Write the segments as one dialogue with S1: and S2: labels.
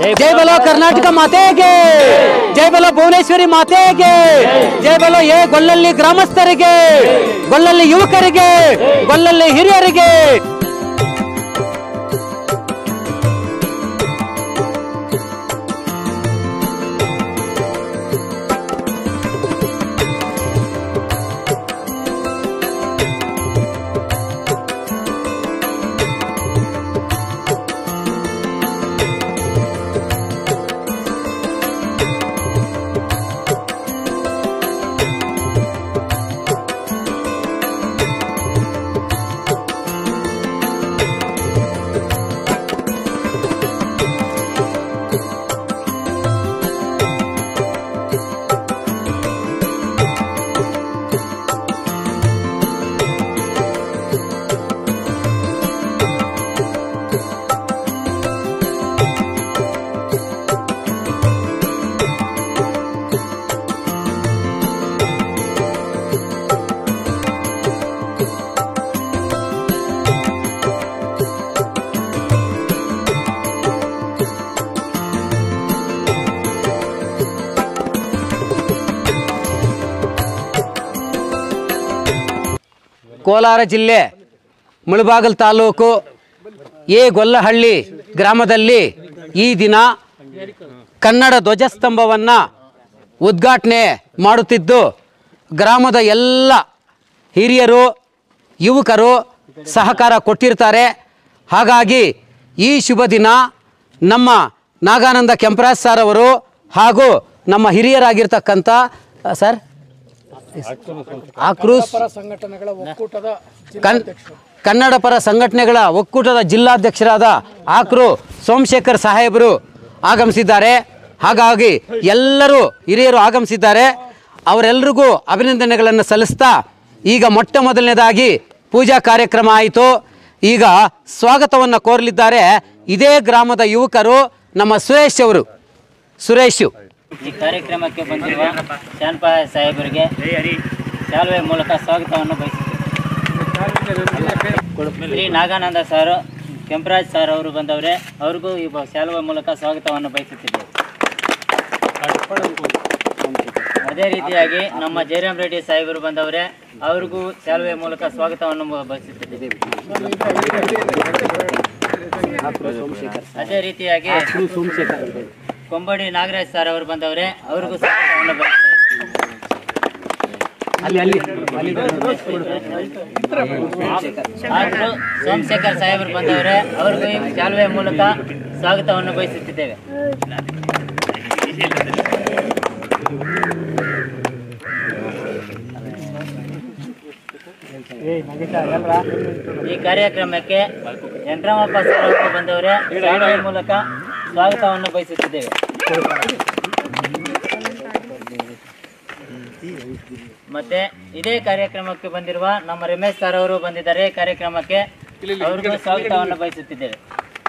S1: ಜೈ ಬಲೋ ಕರ್ನಾಟಕ ಮಾತೆಗೆ ಜೈ ಬಲೋ ಭುವನೇಶ್ವರಿ ಮಾತೆಗೆ ಜೈ ಬಲೋ ಏ ಗೊಲ್ಲಲ್ಲಿ ಗ್ರಾಮಸ್ಥರಿಗೆ ಗೊಲ್ಲಲ್ಲಿ ಯುವಕರಿಗೆ ಗೊಲ್ಲಲ್ಲಿ ಹಿರಿಯರಿಗೆ ಕೋಲಾರ ಜಿಲ್ಲೆ ಮುಳಬಾಗಲ್ ತಾಲೂಕು ಎ ಗೊಲ್ಲಹಳ್ಳಿ ಗ್ರಾಮದಲ್ಲಿ ಈ ದಿನ ಕನ್ನಡ ಧ್ವಜಸ್ತಂಭವನ್ನು ಉದ್ಘಾಟನೆ ಮಾಡುತ್ತಿದ್ದು ಗ್ರಾಮದ ಎಲ್ಲ ಹಿರಿಯರು ಯುವಕರು ಸಹಕಾರ ಕೊಟ್ಟಿರ್ತಾರೆ ಹಾಗಾಗಿ ಈ ಶುಭ ದಿನ ನಮ್ಮ ನಾಗಾನಂದ ಕೆಂಪರಾಜ್ ಸರ್ ಅವರು ಹಾಗೂ ನಮ್ಮ ಹಿರಿಯರಾಗಿರ್ತಕ್ಕಂಥ ಆ, ಸರ್ ಆಕ್ರೂಸ್
S2: ಸಂಘಟನೆಗಳ ಒಕ್ಕೂಟದ
S1: ಕನ್ ಕನ್ನಡ ಪರ ಸಂಘಟನೆಗಳ ಒಕ್ಕೂಟದ ಜಿಲ್ಲಾಧ್ಯಕ್ಷರಾದ ಆಕ್ರು ಸೋಮಶೇಖರ್ ಸಾಹೇಬರು ಆಗಮಿಸಿದ್ದಾರೆ ಹಾಗಾಗಿ ಎಲ್ಲರೂ ಹಿರಿಯರು ಆಗಮಿಸಿದ್ದಾರೆ ಅವರೆಲ್ಲರಿಗೂ ಅಭಿನಂದನೆಗಳನ್ನು ಸಲ್ಲಿಸ್ತಾ ಈಗ ಮೊಟ್ಟ ಮೊದಲನೇದಾಗಿ ಪೂಜಾ ಕಾರ್ಯಕ್ರಮ ಆಯಿತು ಈಗ ಸ್ವಾಗತವನ್ನು ಕೋರಲಿದ್ದಾರೆ ಇದೇ ಗ್ರಾಮದ ಯುವಕರು ನಮ್ಮ ಸುರೇಶ್ ಅವರು ಸುರೇಶು
S3: ಈ ಕಾರ್ಯಕ್ರಮಕ್ಕೆ ಬಂದಿರುವ ಶಾನ್ಪಾ ಸಾಹೇಬರಿಗೆ ಶಾಲುವೆ ಮೂಲಕ ಸ್ವಾಗತವನ್ನು ಬಯಸುತ್ತೇವೆ ಶ್ರೀ ನಾಗಾನಂದ ಸರ್ ಕೆಂಪರಾಜ್ ಸರ್ ಅವರು ಬಂದವರೆ ಅವ್ರಿಗೂ ಈ ಬ- ಶಾಲುವೆ ಮೂಲಕ ಸ್ವಾಗತವನ್ನು ಬಯಸುತ್ತಿದ್ದೇವೆ ಅದೇ ರೀತಿಯಾಗಿ ನಮ್ಮ ಜಯರಾಮ್ ರೆಡ್ಡಿ ಸಾಹೇಬರು ಬಂದವರೆ ಅವ್ರಿಗೂ ಶಾಲುವೆ ಮೂಲಕ ಸ್ವಾಗತವನ್ನು ಬ- ಬಯಸುತ್ತಿದ್ದೇವೆ ಅದೇ ರೀತಿಯಾಗಿ ಕೊಂಬಡಿ ನಾಗರಾಜ್ ಸರ್ ಅವರು ಬಂದವರೆ ಅವ್ರಿಗೂ ಸ್ವಾಗತವನ್ನು ಬಯಸ್ತಾ ಇದ್ದೀವಿ. ಆದ್ರು ಸೋಮಶೇಖರ್ ಸಾಹೇಬರು ಬಂದವರೆ ಅವ್ರಿಗೂ ಈ ಶಾಲುವೆ ಮೂಲಕ ಸ್ವಾಗತವನ್ನು ಬಯಸುತ್ತಿದ್ದೇವೆ ಈ ಕಾರ್ಯಕ್ರಮಕ್ಕೆ ವೆಂಕಟರಾಮಪ್ಪ ಸರ್ ಅವರು ಬಂದವರೆ ಶಾಲುವೆ ಮೂಲಕ ಸ್ವಾಗತವನ್ನು ಬಯಸುತ್ತಿದ್ದೇವೆ ಮತ್ತೆ ಇದೇ ಕಾರ್ಯಕ್ರಮಕ್ಕೆ ಬಂದಿರುವ ನಮ್ಮ ರಮೇಶ್ ಸರ್ ಅವರು ಬಂದಿದ್ದಾರೆ ಈ ಕಾರ್ಯಕ್ರಮಕ್ಕೆ ಅವ್ರಿಗೂ ಸ್ವಾಗತವನ್ನು ಬಯಸುತ್ತಿದ್ದೇವೆ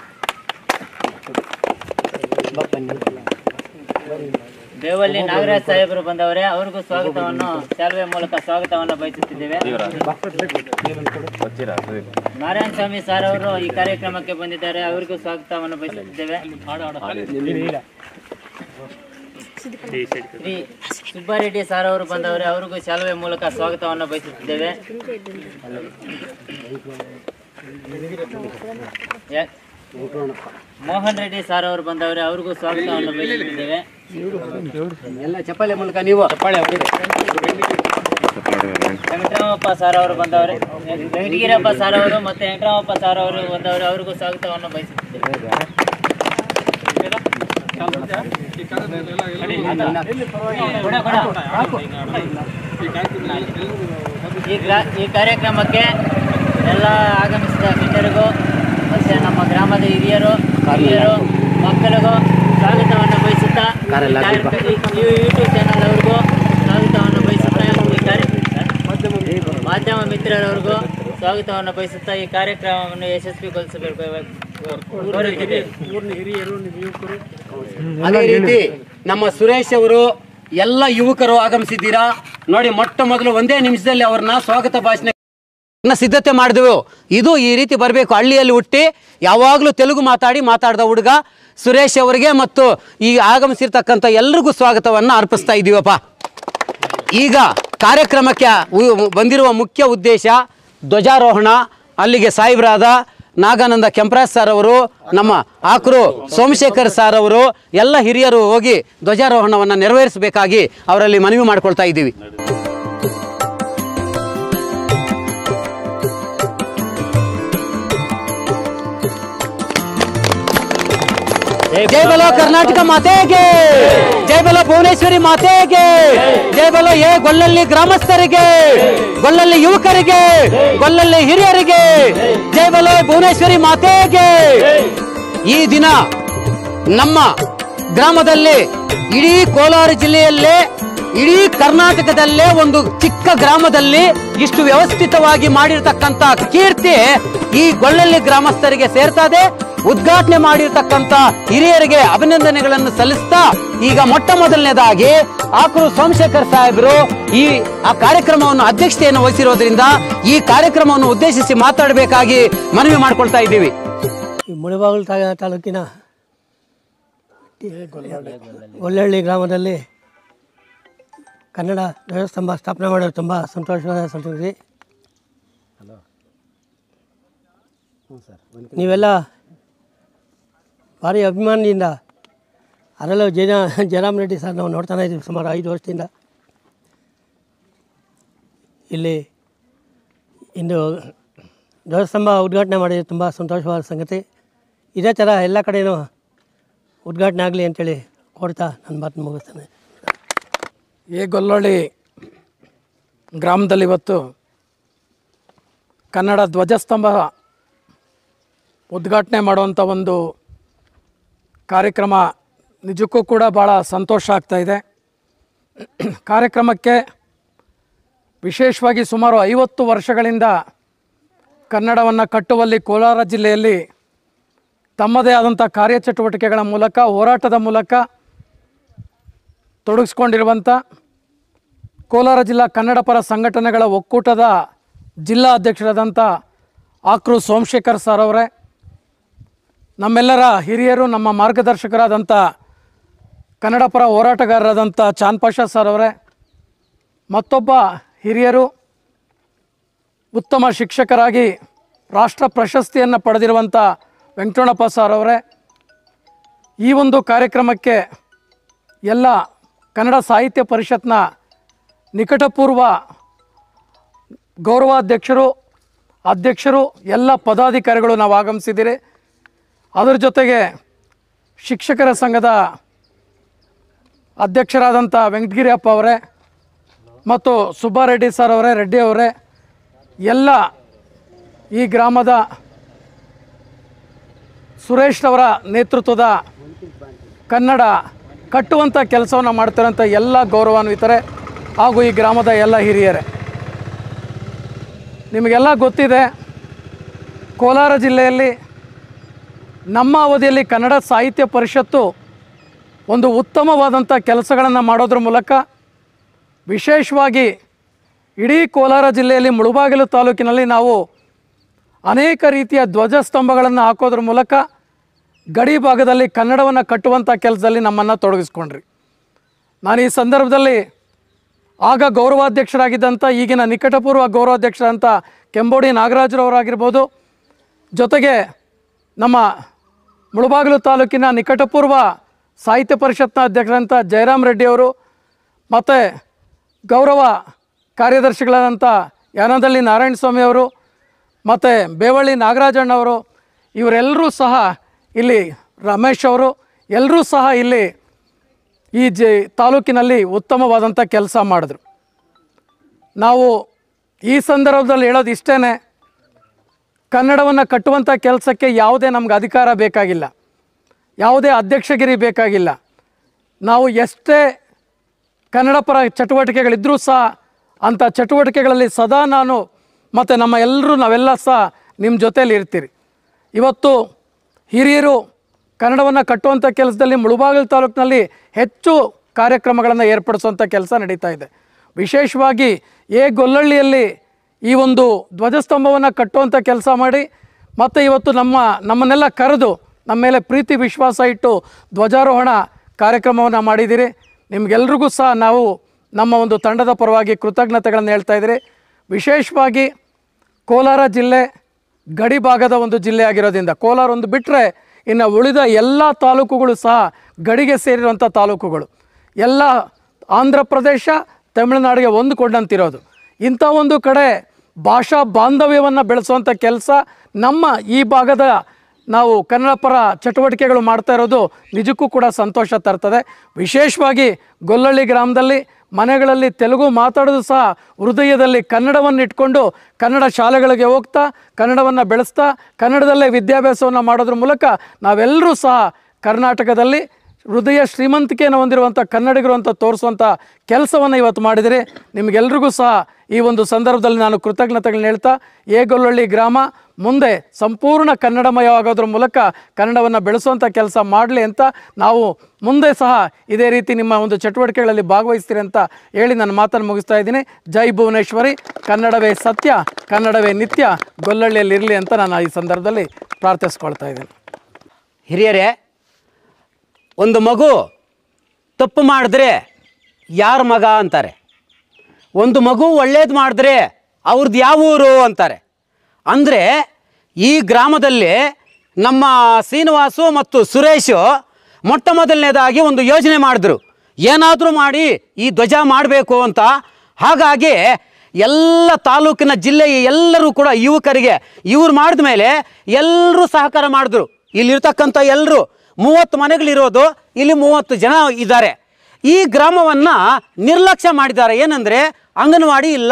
S3: ಬೇವಲ್ಲಿ ನಾಗರಾಜ್ ಸಾಹೇಬರು ಬಂದವರೆ ಅವ್ರಿಗೂ ಸ್ವಾಗತವನ್ನು ಶಾಲುವೆ ಮೂಲಕ ಸ್ವಾಗತವನ್ನು ಬಯಸುತ್ತಿದ್ದೇವೆ ನಾರಾಯಣ ಸ್ವಾಮಿ ಸರ್ ಅವರು ಈ ಕಾರ್ಯಕ್ರಮಕ್ಕೆ ಬಂದಿದ್ದಾರೆ ಅವರಿಗೂ ಸ್ವಾಗತವನ್ನು ಬಯಸುತ್ತಿದ್ದೇವೆ ಶ್ರೀ ಸುಬ್ಬಾರೆಡ್ಡಿ ಸರ್ ಅವರು ಬಂದವರೆ ಅವರಿಗೂ ಶಾಲುವೆ ಮೂಲಕ ಸ್ವಾಗತವನ್ನು ಬಯಸುತ್ತಿದ್ದೇವೆ ಯಾ- ಮೋಹನ್ ರೆಡ್ಡಿ ಸರ್ ಅವರು ಬಂದವರೆ ಅವ್ರಿಗೂ ಸ್ವಾಗತವನ್ನು ಬಯಸುತ್ತಿದ್ದೇವೆ
S1: ಎಲ್ಲ ಚಪ್ಪಾಳೆ ಮೂಲಕ ನೀವು
S3: ವೆಂಕಟರಾಮಪ್ಪ ಸರ್ ಅವರು ಬಂದವರೆ ವೆಂಕಟಗಿರಪ್ಪ ಸರ್ ಅವರು ಮತ್ತೆ ವೆಂಕಟರಾಮಪ್ಪ ಸರ್ ಅವರು ಬಂದವರು ಅವರಿಗೂ ಸ್ವಾಗತವನ್ನು ಬಯಸುತ್ತಿದ್ದೇವೆ ಕೊಡ, ಕೊಡ. ಈ ಗ್ರಾ- ಈ ಕಾರ್ಯಕ್ರಮಕ್ಕೆ ಎಲ್ಲ ಆಗಮಿಸಿದ ಗಣ್ಯರಿಗೂ ಮತ್ತೆ ನಮ್ಮ ಗ್ರಾಮದ ಹಿರಿಯರು ಹಿರಿಯರು ಮಕ್ಕಳಿಗೂ ಸ್ವಾಗತವನ್ನು ಬಯಸುತ್ತಾ
S1: ಕಾರೆಲ್ಲ
S3: ಈ ಕಾರ್ಯ- ಈ ಯೂಟ್ಯೂಬ್ ಚಾನಲ್ ಅವ್ರಿಗೂ ಸ್ವಾಗತವನ್ನು ಬಯಸುತ್ತಾ ಈ ಕಾರ್ಯ ಮಾಧ್ಯಮ ಮಿತ್ರರವರಿಗೂ ಸ್ವಾಗತವನ್ನು ಬಯಸುತ್ತಾ ಈ ಕಾರ್ಯಕ್ರಮವನ್ನು ಯಶಸ್ವಿಗೊಳಿಸಬೇಕು ಕೋರುತ್ತಿದ್ದೇವೆ
S1: ಅದೇ ರೀತಿ ನಮ್ಮ ಸುರೇಶ್ ಅವರು ಎಲ್ಲ ಯುವಕರು ಆಗಮಿಸಿದ್ದೀರಾ ನೋಡಿ ಮೊಟ್ಟ ಮೊದಲು ಒಂದೇ ನಿಮಿಷದಲ್ಲಿ ಅವ್ರನ್ನ ಸ್ವಾಗತ ಭಾಷಣ ಸಿದ್ಧತೆ ಮಾಡಿದೆವು ಇದು ಈ ರೀತಿ ಬರಬೇಕು ಹಳ್ಳಿಯಲ್ಲಿ ಹುಟ್ಟಿ ಯಾವಾಗಲೂ ತೆಲುಗು ಮಾತಾಡಿ ಮಾತಾಡ್ದ ಹುಡುಗ ಸುರೇಶ್ ಅವರಿಗೆ ಮತ್ತು ಈ ಆಗಮಿಸಿರ್ತಕ್ಕಂಥ ಎಲ್ರಿಗೂ ಸ್ವಾಗತವನ್ನು ಅರ್ಪಿಸ್ತಾ ಇದ್ದೀವಪ್ಪ ಈಗ ಕಾರ್ಯಕ್ರಮಕ್ಕೆ ಉ- ಬಂದಿರುವ ಮುಖ್ಯ ಉದ್ದೇಶ ಧ್ವಜಾರೋಹಣ ಅಲ್ಲಿಗೆ ಸಾಹೇಬ್ರಾದ ನಾಗಾನಂದ ಕೆಂಪರಾಜ್ ಸರ್ ಅವರು ನಮ್ಮ ಆಕ್ರು ಸೋಮಶೇಖರ್ ಸರ್ ಅವರು ಎಲ್ಲ ಹಿರಿಯರು ಹೋಗಿ ಧ್ವಜಾರೋಹಣವನ್ನು ನೆರವೇರಿಸಬೇಕಾಗಿ ಅವರಲ್ಲಿ ಮನವಿ ಮಾಡ್ಕೊಳ್ತಾ ಇದ್ದೀವಿ ಜೈ ಬಲೋ ಕರ್ನಾಟಕ ಮಾತೆಗೆ ಜೈ ಬಲೋ ಭುವನೇಶ್ವರಿ ಮಾತೆಗೆ ಜೈ ಬಲೋ ಎ ಗೊಲ್ಲಲ್ಲಿ ಗ್ರಾಮಸ್ಥರಿಗೆ ಗೊಲ್ಲಲ್ಲಿ ಯುವಕರಿಗೆ ಗೊಲ್ಲಲ್ಲಿ ಹಿರಿಯರಿಗೆ ಜೈ ಬಲೋ ಭುವನೇಶ್ವರಿ ಮಾತೆಗೆ ಈ ದಿನ ನಮ್ಮ ಗ್ರಾಮದಲ್ಲಿ ಇಡೀ ಕೋಲಾರ ಜಿಲ್ಲೆಯಲ್ಲೇ ಇಡೀ ಕರ್ನಾಟಕದಲ್ಲೇ ಒಂದು ಚಿಕ್ಕ ಗ್ರಾಮದಲ್ಲಿ ಇಷ್ಟು ವ್ಯವಸ್ಥಿತವಾಗಿ ಮಾಡಿರ್ತಕ್ಕಂಥ ಕೀರ್ತಿ ಈ ಗೊಳ್ಳಲ್ಲಿ ಗ್ರಾಮಸ್ಥರಿಗೆ ಸೇರ್ತದೆ ಉದ್ಘಾಟನೆ ಮಾಡಿರ್ತಕ್ಕಂಥ ಹಿರಿಯರಿಗೆ ಅಭಿನಂದನೆಗಳನ್ನು ಸಲ್ಲಿಸ್ತಾ ಈಗ ಮೊಟ್ಟ ಮೊದಲನೇದಾಗಿ ಆಕರು ಸೋಮಶೇಖರ್ ಸಾಹೇಬರು ಈ ಆ ಕಾರ್ಯಕ್ರಮವನ್ನು ಅಧ್ಯಕ್ಷತೆಯನ್ನು ವಹಿಸಿರೋದ್ರಿಂದ ಈ ಕಾರ್ಯಕ್ರಮವನ್ನು ಉದ್ದೇಶಿಸಿ ಮಾತಾಡಬೇಕಾಗಿ ಮನವಿ ಮಾಡ್ಕೊಳ್ತಾ ಇದ್ದೀವಿ
S2: ಈ ಮುಳಬಾಗಿಲು ತಾ ತಾಲೂಕಿನ ಒಳ್ಳಳ್ಳಿ ಗ್ರಾಮದಲ್ಲಿ ಕನ್ನಡ ಧ್ವಜಸ್ತಂಭ ಸ್ಥಾಪನೆ ಮಾಡೋದು ತುಂಬ ಸಂತೋಷವಾದ ಸಂತೋಷಿ ನೀವೆಲ್ಲ ಭಾರಿ ಅಭಿಮಾನದಿಂದ ಅದರಲ್ಲೂ ಜನ ಜಯರಾಮ್ ರೆಡ್ಡಿ ಸರ್ ನಾವು ನೋಡ್ತಾನೆ ಇದ್ದೀವಿ ಸುಮಾರು ಐದು ವರ್ಷದಿಂದ ಇಲ್ಲಿ ಇಂದು ಧ್ವಜಸ್ತಂಭ ಉದ್ಘಾಟನೆ ಮಾಡಿದ ತುಂಬ ಸಂತೋಷವಾದ ಸಂಗತಿ ಇದೇ ಥರ ಎಲ್ಲ ಕಡೆಯೂ ಉದ್ಘಾಟನೆ ಆಗಲಿ ಅಂತೇಳಿ ಕೊಡ್ತಾ ನನ್ನ ಮಾತನ್ನು ಮುಗಿಸ್ತೇನೆ
S4: ಎ ಗೊಲ್ಲೊಳ್ಳಿ ಗ್ರಾಮದಲ್ಲಿ ಇವತ್ತು ಕನ್ನಡ ಧ್ವಜಸ್ತಂಭ ಉದ್ಘಾಟನೆ ಮಾಡುವಂಥ ಒಂದು ಕಾರ್ಯಕ್ರಮ ನಿಜಕ್ಕೂ ಕೂಡ ಭಾಳ ಸಂತೋಷ ಆಗ್ತಾ ಇದೆ ಕಾರ್ಯಕ್ರಮಕ್ಕೆ ವಿಶೇಷವಾಗಿ ಸುಮಾರು ಐವತ್ತು ವರ್ಷಗಳಿಂದ ಕನ್ನಡವನ್ನು ಕಟ್ಟುವಲ್ಲಿ ಕೋಲಾರ ಜಿಲ್ಲೆಯಲ್ಲಿ ತಮ್ಮದೇ ಆದಂಥ ಕಾರ್ಯಚಟುವಟಿಕೆಗಳ ಮೂಲಕ ಹೋರಾಟದ ಮೂಲಕ ತೊಡಗಿಸ್ಕೊಂಡಿರುವಂಥ ಕೋಲಾರ ಜಿಲ್ಲಾ ಕನ್ನಡ ಪರ ಸಂಘಟನೆಗಳ ಒಕ್ಕೂಟದ ಜಿಲ್ಲಾ ಅಧ್ಯಕ್ಷರಾದಂಥ ಆಕ್ರು ಸೋಮಶೇಖರ್ ಸರ್ ಅವರೇ ನಮ್ಮೆಲ್ಲರ ಹಿರಿಯರು ನಮ್ಮ ಮಾರ್ಗದರ್ಶಕರಾದಂಥ ಕನ್ನಡ ಪರ ಹೋರಾಟಗಾರರಾದಂಥ ಚಾಂದ್ ಪಾಷಾ ಸರ್ ಅವರೇ ಮತ್ತೊಬ್ಬ ಹಿರಿಯರು ಉತ್ತಮ ಶಿಕ್ಷಕರಾಗಿ ರಾಷ್ಟ್ರ ಪ್ರಶಸ್ತಿಯನ್ನು ಪಡೆದಿರುವಂಥ ವೆಂಕಟರಮಣಪ್ಪ ಸರ್ ಅವರೇ ಈ ಒಂದು ಕಾರ್ಯಕ್ರಮಕ್ಕೆ ಎಲ್ಲ ಕನ್ನಡ ಸಾಹಿತ್ಯ ಪರಿಷತ್ನ ನಿಕಟಪೂರ್ವ ಗೌರವಾಧ್ಯಕ್ಷರು ಅಧ್ಯಕ್ಷರು ಎಲ್ಲ ಪದಾಧಿಕಾರಿಗಳು ನಾವು ಆಗಮಿಸಿದ್ದೀರಿ ಅದರ ಜೊತೆಗೆ ಶಿಕ್ಷಕರ ಸಂಘದ ಅಧ್ಯಕ್ಷರಾದಂಥ ವೆಂಕಟಗಿರಿಯಪ್ಪ ಅವರೇ ಮತ್ತು ಸುಬ್ಬಾರೆಡ್ಡಿ ಸರ್ ಅವರೇ ರೆಡ್ಡಿ ಅವರೇ ಎಲ್ಲ ಈ ಗ್ರಾಮದ ಸುರೇಶ್ ಅವರ ನೇತೃತ್ವದ ಕನ್ನಡ ಕಟ್ಟುವಂಥ ಕೆಲಸವನ್ನು ಮಾಡ್ತಿರೋಂಥ ಎಲ್ಲ ಗೌರವಾನ್ವಿತರೆ ಹಾಗೂ ಈ ಗ್ರಾಮದ ಎಲ್ಲ ಹಿರಿಯರೇ ನಿಮಗೆಲ್ಲ ಗೊತ್ತಿದೆ ಕೋಲಾರ ಜಿಲ್ಲೆಯಲ್ಲಿ ನಮ್ಮ ಅವಧಿಯಲ್ಲಿ ಕನ್ನಡ ಸಾಹಿತ್ಯ ಪರಿಷತ್ತು ಒಂದು ಉತ್ತಮವಾದಂಥ ಕೆಲಸಗಳನ್ನು ಮಾಡೋದ್ರ ಮೂಲಕ ವಿಶೇಷವಾಗಿ ಇಡೀ ಕೋಲಾರ ಜಿಲ್ಲೆಯಲ್ಲಿ ಮುಳುಬಾಗಿಲು ತಾಲೂಕಿನಲ್ಲಿ ನಾವು ಅನೇಕ ರೀತಿಯ ಧ್ವಜಸ್ತಂಭಗಳನ್ನು ಹಾಕೋದ್ರ ಮೂಲಕ ಗಡಿ ಭಾಗದಲ್ಲಿ ಕನ್ನಡವನ್ನು ಕಟ್ಟುವಂಥ ಕೆಲಸದಲ್ಲಿ ನಮ್ಮನ್ನು ತೊಡಗಿಸ್ಕೊಂಡ್ರಿ ನಾನು ಈ ಸಂದರ್ಭದಲ್ಲಿ ಆಗ ಗೌರವಾಧ್ಯಕ್ಷರಾಗಿದ್ದಂಥ ಈಗಿನ ನಿಕಟಪೂರ್ವ ಗೌರವಾಧ್ಯಕ್ಷರಂಥ ಕೆಂಬೋಡಿ ನಾಗರಾಜರವರಾಗಿರ್ಬೋದು ಜೊತೆಗೆ ನಮ್ಮ ಮುಳುಬಾಗಿಲು ತಾಲೂಕಿನ ನಿಕಟಪೂರ್ವ ಸಾಹಿತ್ಯ ಪರಿಷತ್ನ ಅಧ್ಯಕ್ಷರಂಥ ಜಯರಾಮ್ ರೆಡ್ಡಿ ಅವರು ಮತ್ತು ಗೌರವ ಕಾರ್ಯದರ್ಶಿಗಳಾದಂಥ ಯಾನದಳ್ಳಿ ನಾರಾಯಣ ಸ್ವಾಮಿ ಅವರು ಮತ್ತು ಬೇವಳ್ಳಿ ನಾಗರಾಜಣ್ಣವರು ಇವರೆಲ್ಲರೂ ಸಹ ಇಲ್ಲಿ ರಮೇಶ್ ಅವರು ಎಲ್ಲರೂ ಸಹ ಇಲ್ಲಿ ಈ ಜೆ ತಾಲೂಕಿನಲ್ಲಿ ಉತ್ತಮವಾದಂಥ ಕೆಲಸ ಮಾಡಿದ್ರು ನಾವು ಈ ಸಂದರ್ಭದಲ್ಲಿ ಹೇಳೋದು ಇಷ್ಟೇ ಕನ್ನಡವನ್ನು ಕಟ್ಟುವಂಥ ಕೆಲಸಕ್ಕೆ ಯಾವುದೇ ನಮ್ಗೆ ಅಧಿಕಾರ ಬೇಕಾಗಿಲ್ಲ ಯಾವುದೇ ಅಧ್ಯಕ್ಷಗಿರಿ ಬೇಕಾಗಿಲ್ಲ ನಾವು ಎಷ್ಟೇ ಕನ್ನಡ ಪರ ಚಟುವಟಿಕೆಗಳಿದ್ದರೂ ಸಹ ಅಂಥ ಚಟುವಟಿಕೆಗಳಲ್ಲಿ ಸದಾ ನಾನು ಮತ್ತು ನಮ್ಮ ಎಲ್ಲರೂ ನಾವೆಲ್ಲ ಸಹ ನಿಮ್ಮ ಜೊತೆಯಲ್ಲಿ ಇರ್ತೀರಿ ಇವತ್ತು ಹಿರಿಯರು ಕನ್ನಡವನ್ನು ಕಟ್ಟುವಂಥ ಕೆಲಸದಲ್ಲಿ ಮುಳುಬಾಗಿಲು ತಾಲೂಕಿನಲ್ಲಿ ಹೆಚ್ಚು ಕಾರ್ಯಕ್ರಮಗಳನ್ನು ಏರ್ಪಡಿಸುವಂಥ ಕೆಲಸ ನಡೀತಾ ಇದೆ ವಿಶೇಷವಾಗಿ ಎ ಗೊಲ್ಲಳ್ಳಿಯಲ್ಲಿ ಈ ಒಂದು ಧ್ವಜಸ್ತಂಭವನ್ನು ಕಟ್ಟುವಂಥ ಕೆಲಸ ಮಾಡಿ ಮತ್ತು ಇವತ್ತು ನಮ್ಮ ನಮ್ಮನ್ನೆಲ್ಲ ಕರೆದು ನಮ್ಮ ಮೇಲೆ ಪ್ರೀತಿ ವಿಶ್ವಾಸ ಇಟ್ಟು ಧ್ವಜಾರೋಹಣ ಕಾರ್ಯಕ್ರಮವನ್ನು ಮಾಡಿದ್ದೀರಿ ನಿಮಗೆಲ್ರಿಗೂ ಸಹ ನಾವು ನಮ್ಮ ಒಂದು ತಂಡದ ಪರವಾಗಿ ಕೃತಜ್ಞತೆಗಳನ್ನು ಹೇಳ್ತಾ ಇದ್ದೀರಿ ವಿಶೇಷವಾಗಿ ಕೋಲಾರ ಜಿಲ್ಲೆ ಗಡಿ ಭಾಗದ ಒಂದು ಜಿಲ್ಲೆ ಆಗಿರೋದ್ರಿಂದ ಕೋಲಾರ ಒಂದು ಬಿಟ್ಟರೆ ಇನ್ನು ಉಳಿದ ಎಲ್ಲ ತಾಲೂಕುಗಳು ಸಹ ಗಡಿಗೆ ಸೇರಿರುವಂಥ ತಾಲೂಕುಗಳು ಎಲ್ಲ ಆಂಧ್ರ ಪ್ರದೇಶ ತಮಿಳುನಾಡಿಗೆ ಹೊಂದಿಕೊಂಡಂತಿರೋದು ಇಂಥ ಒಂದು ಕಡೆ ಭಾಷಾ ಬಾಂಧವ್ಯವನ್ನು ಬೆಳೆಸುವಂಥ ಕೆಲಸ ನಮ್ಮ ಈ ಭಾಗದ ನಾವು ಕನ್ನಡ ಪರ ಚಟುವಟಿಕೆಗಳು ಮಾಡ್ತಾ ಇರೋದು ನಿಜಕ್ಕೂ ಕೂಡ ಸಂತೋಷ ತರ್ತದೆ ವಿಶೇಷವಾಗಿ ಗೊಲ್ಲಳ್ಳಿ ಗ್ರಾಮದಲ್ಲಿ ಮನೆಗಳಲ್ಲಿ ತೆಲುಗು ಮಾತಾಡೋದು ಸಹ ಹೃದಯದಲ್ಲಿ ಕನ್ನಡವನ್ನು ಇಟ್ಕೊಂಡು ಕನ್ನಡ ಶಾಲೆಗಳಿಗೆ ಹೋಗ್ತಾ ಕನ್ನಡವನ್ನು ಬೆಳೆಸ್ತಾ ಕನ್ನಡದಲ್ಲೇ ವಿದ್ಯಾಭ್ಯಾಸವನ್ನು ಮಾಡೋದ್ರ ಮೂಲಕ ನಾವೆಲ್ಲರೂ ಸಹ ಕರ್ನಾಟಕದಲ್ಲಿ ಹೃದಯ ಶ್ರೀಮಂತಿಕೆಯನ್ನು ಹೊಂದಿರುವಂಥ ಕನ್ನಡಿಗರು ಅಂತ ತೋರಿಸುವಂಥ ಕೆಲಸವನ್ನು ಇವತ್ತು ಮಾಡಿದಿರಿ ನಿಮಗೆಲ್ರಿಗೂ ಸಹ ಈ ಒಂದು ಸಂದರ್ಭದಲ್ಲಿ ನಾನು ಕೃತಜ್ಞತೆಗಳನ್ನ ಹೇಳ್ತಾ ಏಗೊಲ್ಲಳ್ಳಿ ಗ್ರಾಮ ಮುಂದೆ ಸಂಪೂರ್ಣ ಕನ್ನಡಮಯವಾಗೋದ್ರ ಮೂಲಕ ಕನ್ನಡವನ್ನು ಬೆಳೆಸುವಂಥ ಕೆಲಸ ಮಾಡಲಿ ಅಂತ ನಾವು ಮುಂದೆ ಸಹ ಇದೇ ರೀತಿ ನಿಮ್ಮ ಒಂದು ಚಟುವಟಿಕೆಗಳಲ್ಲಿ ಭಾಗವಹಿಸ್ತೀರಿ ಅಂತ ಹೇಳಿ ನನ್ನ ಮಾತನ್ನು ಮುಗಿಸ್ತಾ ಇದ್ದೀನಿ ಜೈ ಭುವನೇಶ್ವರಿ ಕನ್ನಡವೇ ಸತ್ಯ ಕನ್ನಡವೇ ನಿತ್ಯ ಗೊಲ್ಲಳ್ಳಿಯಲ್ಲಿ ಇರಲಿ ಅಂತ ನಾನು ಈ ಸಂದರ್ಭದಲ್ಲಿ ಪ್ರಾರ್ಥಿಸ್ಕೊಳ್ತಾ ಇದ್ದೀನಿ
S1: ಹಿರಿಯರೇ ಒಂದು ಮಗು ತಪ್ಪು ಮಾಡಿದ್ರೆ ಯಾರ ಮಗ ಅಂತಾರೆ ಒಂದು ಮಗು ಒಳ್ಳೇದು ಮಾಡಿದ್ರೆ ಅವ್ರದ್ದು ಯಾವ ಊರು ಅಂತಾರೆ ಅಂದರೆ ಈ ಗ್ರಾಮದಲ್ಲಿ ನಮ್ಮ ಶ್ರೀನಿವಾಸು ಮತ್ತು ಸುರೇಶು ಮೊಟ್ಟ ಮೊದಲನೇದಾಗಿ ಒಂದು ಯೋಜನೆ ಮಾಡಿದ್ರು ಏನಾದರೂ ಮಾಡಿ ಈ ಧ್ವಜ ಮಾಡಬೇಕು ಅಂತ ಹಾಗಾಗಿ ಎಲ್ಲ ತಾಲೂಕಿನ ಜಿಲ್ಲೆಯ ಎಲ್ಲರೂ ಕೂಡ ಯುವಕರಿಗೆ ಇವ್ರು ಮಾಡಿದ ಮೇಲೆ ಎಲ್ಲರೂ ಸಹಕಾರ ಮಾಡಿದ್ರು ಇಲ್ಲಿರ್ತಕ್ಕಂಥ ಎಲ್ಲರೂ ಮೂವತ್ತು ಮನೆಗಳಿರೋದು ಇಲ್ಲಿ ಮೂವತ್ತು ಜನ ಇದ್ದಾರೆ ಈ ಗ್ರಾಮವನ್ನು ನಿರ್ಲಕ್ಷ್ಯ ಮಾಡಿದ್ದಾರೆ ಏನಂದರೆ ಅಂಗನವಾಡಿ ಇಲ್ಲ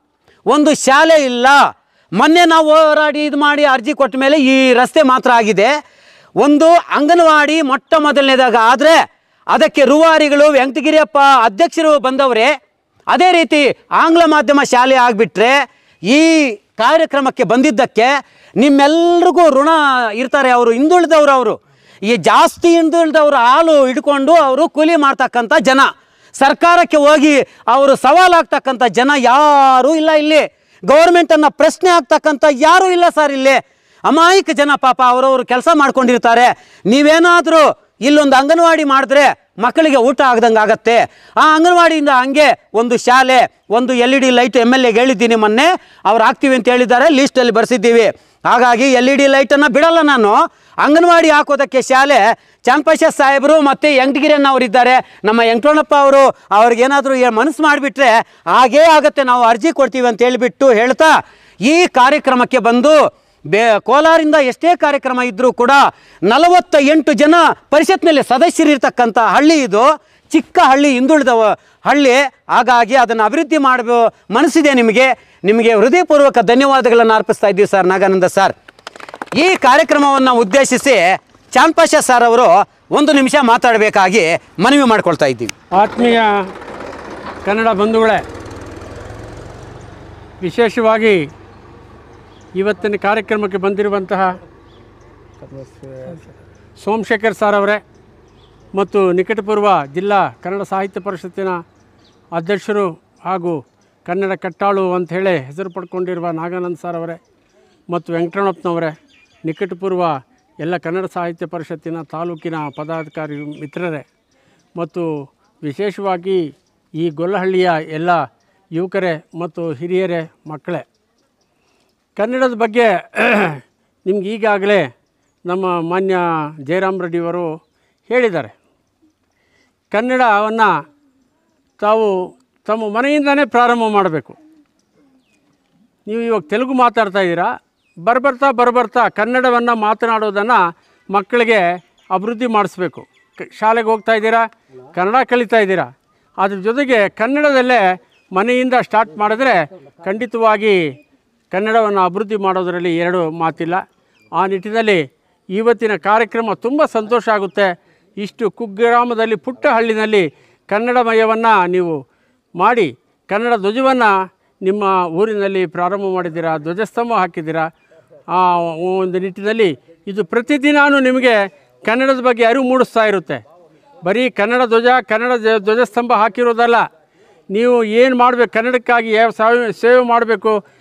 S1: ಒಂದು ಶಾಲೆ ಇಲ್ಲ ಮೊನ್ನೆ ನಾವು ಹೋರಾಡಿ ಇದು ಮಾಡಿ ಅರ್ಜಿ ಕೊಟ್ಟ ಮೇಲೆ ಈ ರಸ್ತೆ ಮಾತ್ರ ಆಗಿದೆ ಒಂದು ಅಂಗನವಾಡಿ ಮೊಟ್ಟ ಮೊದಲನೇದಾಗ ಆದರೆ ಅದಕ್ಕೆ ರೂವಾರಿಗಳು ವೆಂಕಟಗಿರಿಯಪ್ಪ ಅಧ್ಯಕ್ಷರು ಬಂದವರೇ ಅದೇ ರೀತಿ ಆಂಗ್ಲ ಮಾಧ್ಯಮ ಶಾಲೆ ಆಗಿಬಿಟ್ರೆ ಈ ಕಾರ್ಯಕ್ರಮಕ್ಕೆ ಬಂದಿದ್ದಕ್ಕೆ ನಿಮ್ಮೆಲ್ರಿಗೂ ಋಣ ಇರ್ತಾರೆ ಅವರು ಹಿಂದುಳಿದವರು ಅವರು ಈ ಜಾಸ್ತಿ ಹಿಂದುಳಿದವರು ಹಾಲು ಹಿಡ್ಕೊಂಡು ಅವರು ಕೂಲಿ ಮಾಡ್ತಕ್ಕಂಥ ಜನ ಸರ್ಕಾರಕ್ಕೆ ಹೋಗಿ ಅವರು ಸವಾಲಾಗ್ತಕ್ಕಂಥ ಜನ ಯಾರೂ ಇಲ್ಲ ಇಲ್ಲಿ ಗೌರ್ಮೆಂಟನ್ನು ಪ್ರಶ್ನೆ ಆಗ್ತಕ್ಕಂಥ ಯಾರೂ ಇಲ್ಲ ಸರ್ ಇಲ್ಲಿ ಅಮಾಯಕ ಜನ ಪಾಪ ಅವರವರು ಕೆಲಸ ಮಾಡ್ಕೊಂಡಿರ್ತಾರೆ ನೀವೇನಾದರೂ ಇಲ್ಲೊಂದು ಅಂಗನವಾಡಿ ಮಾಡಿದ್ರೆ ಮಕ್ಕಳಿಗೆ ಊಟ ಆಗ್ದಂಗೆ ಆಗತ್ತೆ ಆ ಅಂಗನವಾಡಿಯಿಂದ ಹಂಗೆ ಒಂದು ಶಾಲೆ ಒಂದು L E D light M L ಎಗೆ ಹೇಳಿದ್ದೀನಿ ಮೊನ್ನೆ ಅವ್ರು ಹಾಕ್ತೀವಿ ಅಂತ ಹೇಳಿದ್ದಾರೆ ಲೀಸ್ಟಲ್ಲಿ ಬರೆಸಿದ್ದೀವಿ ಹಾಗಾಗಿ ಎಲ್ ಇ ಡಿ ಲೈಟನ್ನು ಬಿಡಲ್ಲ ನಾನು ಅಂಗನವಾಡಿ ಹಾಕೋದಕ್ಕೆ ಶಾಲೆ ಚಾನ್ಪಶ ಸಾಹೇಬರು ಮತ್ತು ಎಂಟಗಿರನ್ ಅವರಿದ್ದಾರೆ ನಮ್ಮ ವೆಂಕಟರಮಣಪ್ಪ ಅವರು ಅವ್ರಿಗೇನಾದರೂ ಮನಸ್ಸು ಮಾಡಿಬಿಟ್ರೆ ಹಾಗೇ ಆಗುತ್ತೆ ನಾವು ಅರ್ಜಿ ಕೊಡ್ತೀವಿ ಅಂತ ಹೇಳಿಬಿಟ್ಟು ಹೇಳ್ತಾ ಈ ಕಾರ್ಯಕ್ರಮಕ್ಕೆ ಬಂದು ಬೇ ಕೋಲಾರಿಂದ ಎಷ್ಟೇ ಕಾರ್ಯಕ್ರಮ ಇದ್ದರೂ ಕೂಡ ನಲವತ್ತ ಎಂಟು ಜನ ಪರಿಷತ್ನಲ್ಲಿ ಸದಸ್ಯರಿರ್ತಕ್ಕಂಥ ಹಳ್ಳಿ ಇದು ಚಿಕ್ಕ ಹಳ್ಳಿ ಹಿಂದುಳಿದ ಹಳ್ಳಿ ಹಾಗಾಗಿ ಅದನ್ನು ಅಭಿವೃದ್ಧಿ ಮಾಡಬೋ ಮನಸ್ಸಿದೆ ನಿಮಗೆ ನಿಮಗೆ ಹೃದಯಪೂರ್ವಕ ಧನ್ಯವಾದಗಳನ್ನು ಅರ್ಪಿಸ್ತಾ ಇದ್ದೀವಿ ಸರ್ ನಾಗಾನಂದ ಸರ್ ಈ ಕಾರ್ಯಕ್ರಮವನ್ನು ಉದ್ದೇಶಿಸಿ ಚಾನ್ಪಾಷ ಸರ್ ಅವರು ಒಂದು ನಿಮಿಷ ಮಾತಾಡಬೇಕಾಗಿ ಮನವಿ ಮಾಡ್ಕೊಳ್ತಾ ಇದ್ದೀವಿ
S5: ಆತ್ಮೀಯ ಕನ್ನಡ ಬಂಧುಗಳೇ ವಿಶೇಷವಾಗಿ ಇವತ್ತಿನ ಕಾರ್ಯಕ್ರಮಕ್ಕೆ ಬಂದಿರುವಂತಹ ಸೋಮಶೇಖರ್ ಸರ್ ಅವರೇ ಮತ್ತು ನಿಕಟಪೂರ್ವ ಜಿಲ್ಲಾ ಕನ್ನಡ ಸಾಹಿತ್ಯ ಪರಿಷತ್ತಿನ ಅಧ್ಯಕ್ಷರು ಹಾಗೂ ಕನ್ನಡ ಕಟ್ಟಾಳು ಅಂತ ಹೇಳಿ ಹೆಸರು ಪಡ್ಕೊಂಡಿರುವ ನಾಗಾನಂದ್ ಸರ್ ಅವರೇ ಮತ್ತು ವೆಂಕಟರಮಣಪ್ಪನವರೇ ನಿಕಟಪೂರ್ವ ಎಲ್ಲ ಕನ್ನಡ ಸಾಹಿತ್ಯ ಪರಿಷತ್ತಿನ ತಾಲೂಕಿನ ಪದಾಧಿಕಾರಿ ಮಿತ್ರರೇ ಮತ್ತು ವಿಶೇಷವಾಗಿ ಈ ಗೊಲ್ಲಹಳ್ಳಿಯ ಎಲ್ಲ ಯುವಕರೇ ಮತ್ತು ಹಿರಿಯರೇ ಮಕ್ಕಳೇ ಕನ್ನಡದ ಬಗ್ಗೆ ನಿಮ್ಗೆ ಈಗಾಗಲೇ ನಮ್ಮ ಮಾನ್ಯ ಜಯರಾಮ್ ರೆಡ್ಡಿಯವರು ಹೇಳಿದ್ದಾರೆ ಕನ್ನಡವನ್ನು ತಾವು ತಮ್ಮ ಮನೆಯಿಂದನೇ ಪ್ರಾರಂಭ ಮಾಡಬೇಕು ನೀವು ಇವಾಗ ತೆಲುಗು ಮಾತಾಡ್ತಾ ಇದ್ದೀರಾ ಬರ್ಬರ್ತಾ ಬರ್ಬರ್ತಾ ಕನ್ನಡವನ್ನು ಮಾತನಾಡೋದನ್ನು ಮಕ್ಕಳಿಗೆ ಅಭಿವೃದ್ಧಿ ಮಾಡಿಸ್ಬೇಕು ಕ- ಶಾಲೆಗೆ ಹೋಗ್ತಾ ಇದ್ದೀರಾ ಕನ್ನಡ ಕಲಿತಾ ಇದ್ದೀರಾ ಅದ್ರ ಜೊತೆಗೆ ಕನ್ನಡದಲ್ಲೇ ಮನೆಯಿಂದ ಸ್ಟಾರ್ಟ್ ಮಾಡಿದ್ರೆ ಖಂಡಿತವಾಗಿ ಕನ್ನಡವನ್ನು ಅಭಿವೃದ್ಧಿ ಮಾಡೋದರಲ್ಲಿ ಎರಡು ಮಾತಿಲ್ಲ ಆ ನಿಟ್ಟಿನಲ್ಲಿ ಇವತ್ತಿನ ಕಾರ್ಯಕ್ರಮ ತುಂಬ ಸಂತೋಷ ಆಗುತ್ತೆ ಇಷ್ಟು ಕುಗ್ರಾಮದಲ್ಲಿ ಪುಟ್ಟ ಹಳ್ಳಿನಲ್ಲಿ ಕನ್ನಡಮಯವನ್ನು ನೀವು ಮಾಡಿ ಕನ್ನಡ ಧ್ವಜವನ್ನು ನಿಮ್ಮ ಊರಿನಲ್ಲಿ ಪ್ರಾರಂಭ ಮಾಡಿದ್ದೀರಾ ಧ್ವಜಸ್ತಂಭ ಹಾಕಿದ್ದೀರಾ ಆ ಒಂದು ನಿಟ್ಟಿನಲ್ಲಿ ಇದು ಪ್ರತಿದಿನಾನು ನಿಮಗೆ ಕನ್ನಡದ ಬಗ್ಗೆ ಅರಿವು ಮೂಡಿಸ್ತಾ ಇರುತ್ತೆ ಬರೀ ಕನ್ನಡ ಧ್ವಜ ಕನ್ನಡ ಧ್ವ- ಧ್ವಜಸ್ತಂಭ ಹಾಕಿರೋದಲ್ಲ ನೀವು ಏನು ಮಾಡಬೇಕು ಕನ್ನಡಕ್ಕಾಗಿ ಯಾವ ಸೇವೆ ಸೇವೆ ಮಾಡಬೇಕು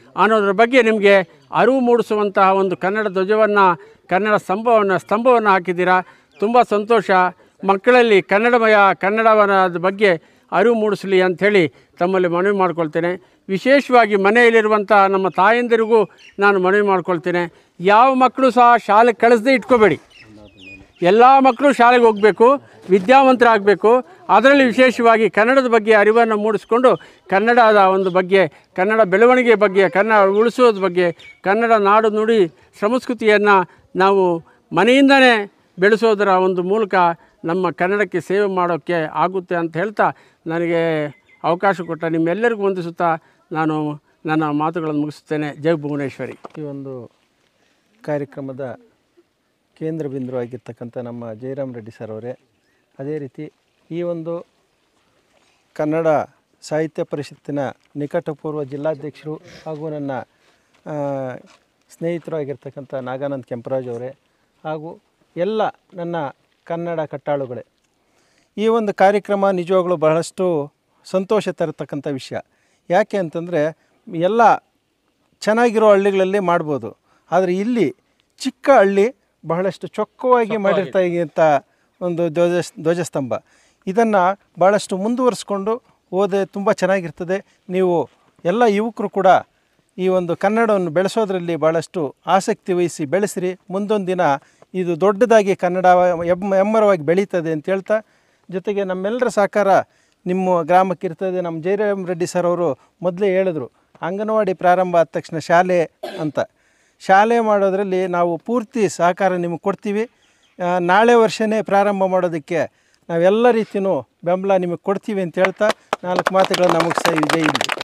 S5: ಅನ್ನೋದ್ರ ಬಗ್ಗೆ ನಿಮಗೆ ಅರಿವು ಮೂಡಿಸುವಂತಹ ಒಂದು ಕನ್ನಡ ಧ್ವಜವನ್ನು ಕನ್ನಡ ಸ್ತಂಭವನ್ನು ಸ್ತಂಭವನ್ನು ಹಾಕಿದ್ದೀರಾ ತುಂಬ ಸಂತೋಷ ಮಕ್ಕಳಲ್ಲಿ ಕನ್ನಡಮಯ ಕನ್ನಡವನ ಬಗ್ಗೆ ಅರಿವು ಮೂಡಿಸಲಿ ಅಂಥೇಳಿ ತಮ್ಮಲ್ಲಿ ಮನವಿ ಮಾಡ್ಕೊಳ್ತೇನೆ ವಿಶೇಷವಾಗಿ ಮನೆಯಲ್ಲಿರುವಂಥ ನಮ್ಮ ತಾಯಂದಿರಿಗೂ ನಾನು ಮನವಿ ಮಾಡ್ಕೊಳ್ತೇನೆ ಯಾವ ಮಕ್ಕಳು ಸಹ ಶಾಲೆಗೆ ಕಳಿಸದೇ ಇಟ್ಕೋಬೇಡಿ ಎಲ್ಲ ಮಕ್ಕಳು ಶಾಲೆಗೆ ಹೋಗಬೇಕು ವಿದ್ಯಾವಂತರಾಗಬೇಕು ಅದರಲ್ಲಿ ವಿಶೇಷವಾಗಿ ಕನ್ನಡದ ಬಗ್ಗೆ ಅರಿವನ್ನು ಮೂಡಿಸ್ಕೊಂಡು ಕನ್ನಡದ ಒಂದು ಬಗ್ಗೆ ಕನ್ನಡ ಬೆಳವಣಿಗೆ ಬಗ್ಗೆ ಕನ್ನಡ ಉಳಿಸೋದ್ರ ಬಗ್ಗೆ ಕನ್ನಡ ನಾಡು ನುಡಿ ಸಂಸ್ಕೃತಿಯನ್ನು ನಾವು ಮನೆಯಿಂದನೇ ಬೆಳೆಸೋದರ ಒಂದು ಮೂಲಕ ನಮ್ಮ ಕನ್ನಡಕ್ಕೆ ಸೇವೆ ಮಾಡೋಕ್ಕೆ ಆಗುತ್ತೆ ಅಂತ ಹೇಳ್ತಾ ನನಗೆ ಅವಕಾಶ ಕೊಟ್ಟ ನಿಮ್ಮೆಲ್ಲರಿಗೂ ವಂದಿಸುತ್ತಾ ನಾನು ನನ್ನ ಮಾತುಗಳನ್ನು ಮುಗಿಸುತ್ತೇನೆ ಜೈ ಭುವನೇಶ್ವರಿ
S6: ಈ ಒಂದು ಕಾರ್ಯಕ್ರಮದ ಕೇಂದ್ರ ಬಿಂದು ಆಗಿರ್ತಕ್ಕಂಥ ನಮ್ಮ ಜಯರಾಮ್ ರೆಡ್ಡಿ ಸರ್ ಅವರೇ ಅದೇ ರೀತಿ ಈ ಒಂದು ಕನ್ನಡ ಸಾಹಿತ್ಯ ಪರಿಷತ್ತಿನ ನಿಕಟಪೂರ್ವ ಜಿಲ್ಲಾಧ್ಯಕ್ಷರು ಹಾಗೂ ನನ್ನ ಆ, ಸ್ನೇಹಿತರು ಆಗಿರ್ತಕ್ಕಂಥ ನಾಗಾನಂದ್ ಕೆಂಪರಾಜ್ ಅವರೇ ಹಾಗೂ ಎಲ್ಲ ನನ್ನ ಕನ್ನಡ ಕಟ್ಟಾಳುಗಳೇ ಈ ಒಂದು ಕಾರ್ಯಕ್ರಮ ನಿಜವಾಗ್ಲೂ ಬಹಳಷ್ಟು ಸಂತೋಷ ತರತಕ್ಕಂಥ ವಿಷಯ ಯಾಕೆ ಅಂತಂದರೆ ಎಲ್ಲ ಚೆನ್ನಾಗಿರೋ ಹಳ್ಳಿಗಳಲ್ಲಿ ಮಾಡ್ಬೋದು ಆದರೆ ಇಲ್ಲಿ ಚಿಕ್ಕ ಹಳ್ಳಿ ಬಹಳಷ್ಟು ಚೊಕ್ಕವಾಗಿ ಮಾಡಿರ್ತಕ್ಕಂಥ ಒಂದು ಧ್ವಜ ಧ್ವಜಸ್ತಂಭ ಇದನ್ನು ಭಾಳಷ್ಟು ಮುಂದುವರಿಸ್ಕೊಂಡು ಹೋದೆ ತುಂಬ ಚೆನ್ನಾಗಿರ್ತದೆ ನೀವು ಎಲ್ಲ ಯುವಕರು ಕೂಡ ಈ ಒಂದು ಕನ್ನಡವನ್ನು ಬೆಳೆಸೋದ್ರಲ್ಲಿ ಭಾಳಷ್ಟು ಆಸಕ್ತಿ ವಹಿಸಿ ಬೆಳೆಸಿರಿ ಮುಂದೊಂದು ದಿನ ಇದು ದೊಡ್ಡದಾಗಿ ಕನ್ನಡ ಎಮ್ಮ ಎಮ್ಮರವಾಗಿ ಬೆಳೀತದೆ ಅಂತ ಹೇಳ್ತಾ ಜೊತೆಗೆ ನಮ್ಮೆಲ್ಲರ ಸಹಕಾರ ನಿಮ್ಮ ಗ್ರಾಮಕ್ಕೆ ಇರ್ತದೆ ನಮ್ಮ ಜಯರಾಮ್ ರೆಡ್ಡಿ ಸರ್ ಅವರು ಮೊದಲೇ ಹೇಳಿದ್ರು ಅಂಗನವಾಡಿ ಪ್ರಾರಂಭ ಆದ ತಕ್ಷಣ ಶಾಲೆ ಅಂತ ಶಾಲೆ ಮಾಡೋದರಲ್ಲಿ ನಾವು ಪೂರ್ತಿ ಸಹಕಾರ ನಿಮಗೆ ಕೊಡ್ತೀವಿ ಆ, ನಾಳೆ ವರ್ಷವೇ ಪ್ರಾರಂಭ ಮಾಡೋದಕ್ಕೆ ನಾವೆಲ್ಲ ರೀತಿಯೂ ಬೆಂಬಲ ನಿಮಗೆ ಕೊಡ್ತೀವಿ ಅಂತ ಹೇಳ್ತಾ ನಾಲ್ಕು ಮಾತುಗಳನ್ನು ಮುಗಿಸ್ತಾ ಇದ್ದೀವಿ ಜೈ ಹಿಂದ್.